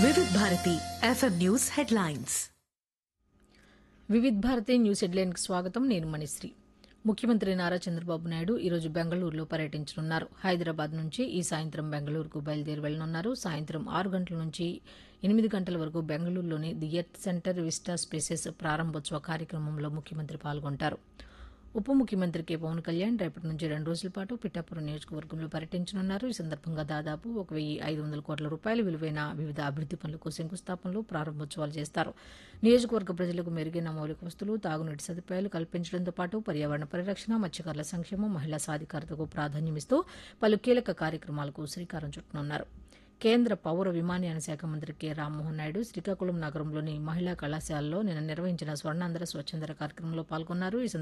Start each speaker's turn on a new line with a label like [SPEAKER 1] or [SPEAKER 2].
[SPEAKER 1] వివిధ Bharati F M news headlines
[SPEAKER 2] Vividh Bharati news హెడ్లైన్కి స్వాగతం నేను మణిశ్రీ ముఖ్యమంత్రి నారా చంద్రబాబు నాయుడు ఈరోజు బెంగళూరులో పర్యటించనున్నారు హైదరాబాద్ నుంచి ఈ సాయంత్రం బెంగళూరుకు బయలుదేరి వెళ్లనున్నారు సాయంత్రం ఆరు గంటల నుంచి ఎనిమిది గంటల వరకు బెంగళూరులోని the earth centre Vista spaces ప్రారంభోత్సవ కార్యక్రమంలో ముఖ్యమంత్రి పాల్గొంటారు ఉప ముఖ్యమంత్రి కె పవన్ కళ్యాణ్ రేపటి నుంచి రెండు రోజుల పాటు పిఠాపురం నియోజకవర్గంలో పర్యటించనున్నారు ఈ సందర్భంగా దాదాపు ఒక వెయ్యి ఐదు వందల కోట్ల రూపాయల విలువైన వివిధ అభివృద్ది పనులకు శంకుస్థాపనలు ప్రారంభోత్సవాలు చేస్తారు నియోజకవర్గ ప్రజలకు మెరుగైన మౌలిక వస్తువులు తాగునీటి సదుపాయాలు కల్పించడంతో పాటు పర్యావరణ పరిరక్షణ మత్స్యకారుల సంక్షేమం మహిళా సాధికారతకు ప్రాధాన్యమిస్తూ పలు కీలక కార్యక్రమాలకు శ్రీకారం చుట్టనున్నారు కేంద్ర పౌర విమానయాన శాఖ మంత్రి కె రామ్మోహన్ నాయుడు శ్రీకాకుళం నగరంలోని మహిళా కళాశాలలో నిన్న నిర్వహించిన స్వర్ణాంధ్ర స్వచ్ఛందర కార్యక్రమంలో పాల్గొన్నారు ఈ సందర్భంగా